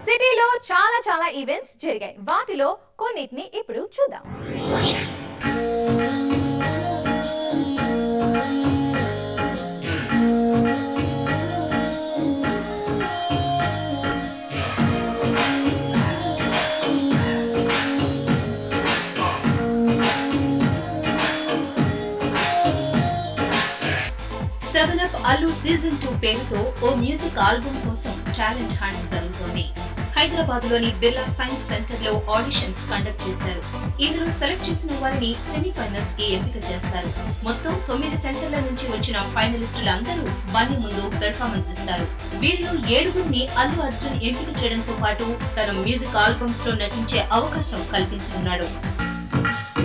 సిటీలో చాలా చాలా ఈవెంట్స్ జరిగాయి వాటిలో కొన్నిటిని ఇప్పుడు చూద్దాం సెవెన్ అప్ అల్లు సీజన్ టూ పేరుతో ఓ మ్యూజిక్ ఆల్బమ్ కోసం టాలెంట్ హంట్ జరుగుతోంది హైదరాబాద్ లోని బిర్లా సైన్స్ సెంటర్ లో ఆడిషన్స్ కండక్ట్ చేశారు ఇందులో సెలెక్ట్ చేసిన వారిని సెమీఫైనల్స్ కి ఎంపిక చేస్తారు మొత్తం తొమ్మిది సెంటర్ల నుంచి వచ్చిన ఫైనలిస్టులందరూ బన్నీ ముందు పెర్ఫార్మెన్స్ ఇస్తారు వీరిలో ఏడుగురిని అల్లు అర్జున్ ఎంపిక చేయడంతో పాటు తన మ్యూజిక్ ఆల్బమ్స్ లో నటించే అవకాశం కల్పించనున్నాడు